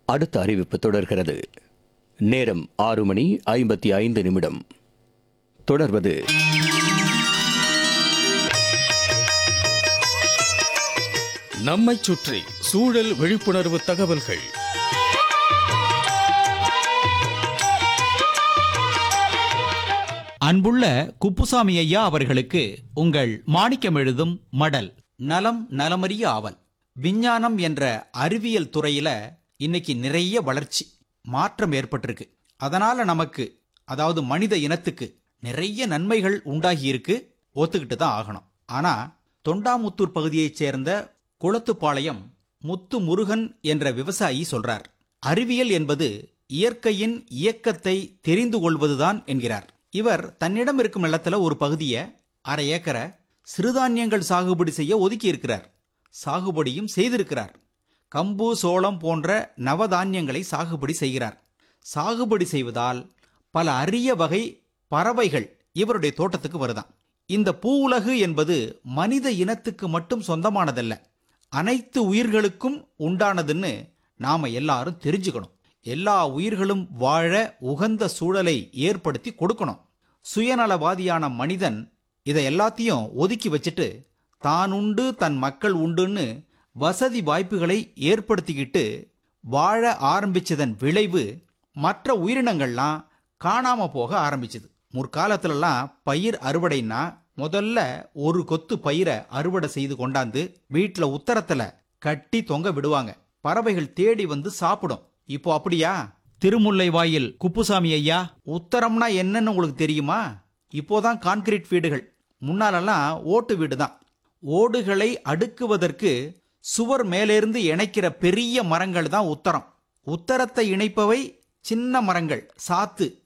அடுத்த அறிவிப்பு தொடர்கிறது நேரம் ஆறு மணி ஐம்பத்தி ஐந்து நிமிடம் தொடர்வது நம்மைச் சுற்றி சூழல் விழிப்புணர்வு தகவல்கள் அன்புள்ள குப்புசாமி ஐயா அவர்களுக்கு உங்கள் மாணிக்கம் எழுதும் மடல் நலம் நலமறிய ஆவல் விஞ்ஞானம் என்ற அறிவியல் துறையில இன்னைக்கு நிறைய வளர்ச்சி மாற்றம் ஏற்பட்டிருக்கு அதனால நமக்கு அதாவது மனித இனத்துக்கு நிறைய நன்மைகள் உண்டாகி இருக்கு ஒத்துக்கிட்டு தான் ஆகணும் ஆனா தொண்டாமுத்தூர் பகுதியைச் சேர்ந்த குளத்துப்பாளையம் முத்து முருகன் என்ற விவசாயி சொல்றார் அறிவியல் என்பது இயற்கையின் இயக்கத்தை தெரிந்து கொள்வதுதான் என்கிறார் இவர் தன்னிடம் இருக்கும் நிலத்துல ஒரு பகுதியை அரை ஏக்கரை சிறுதானியங்கள் சாகுபடி செய்ய ஒதுக்கி இருக்கிறார் சாகுபடியும் செய்திருக்கிறார் கம்பு சோளம் போன்ற நவதானியங்களை சாகுபடி செய்கிறார் சாகுபடி செய்வதால் பல அரிய வகை பறவைகள் இவருடைய தோட்டத்துக்கு வருதாம் இந்த பூவுலகு என்பது மனித இனத்துக்கு மட்டும் சொந்தமானதல்ல அனைத்து உயிர்களுக்கும் உண்டானதுன்னு நாம எல்லாரும் தெரிஞ்சுக்கணும் எல்லா உயிர்களும் வாழ உகந்த சூழலை ஏற்படுத்தி கொடுக்கணும் சுயநலவாதியான மனிதன் இதை எல்லாத்தையும் ஒதுக்கி வச்சுட்டு தான் உண்டு தன் மக்கள் உண்டுன்னு வசதி வாய்ப்புகளை ஏற்படுத்திக்கிட்டு வாழ ஆரம்பிச்சதன் விளைவு மற்ற உயிரினங்கள்லாம் காணாம போக ஆரம்பிச்சது முற்காலத்துலலாம் பயிர் அறுவடைன்னா முதல்ல ஒரு கொத்து பயிரை அறுவடை செய்து கொண்டாந்து வீட்டுல உத்தரத்துல கட்டி தொங்க விடுவாங்க பறவைகள் தேடி வந்து சாப்பிடும் இப்போ அப்படியா திருமுல்லை வாயில் குப்புசாமி ஐயா உத்தரம்னா என்னன்னு உங்களுக்கு தெரியுமா இப்போதான் கான்கிரீட் வீடுகள் முன்னாலெல்லாம் ஓட்டு வீடு தான் ஓடுகளை அடுக்குவதற்கு சுவர் மேலிருந்து இணைக்கிற பெரிய மரங்கள் தான் உத்தரம் உத்தரத்தை இணைப்பவை சின்ன மரங்கள் சாத்து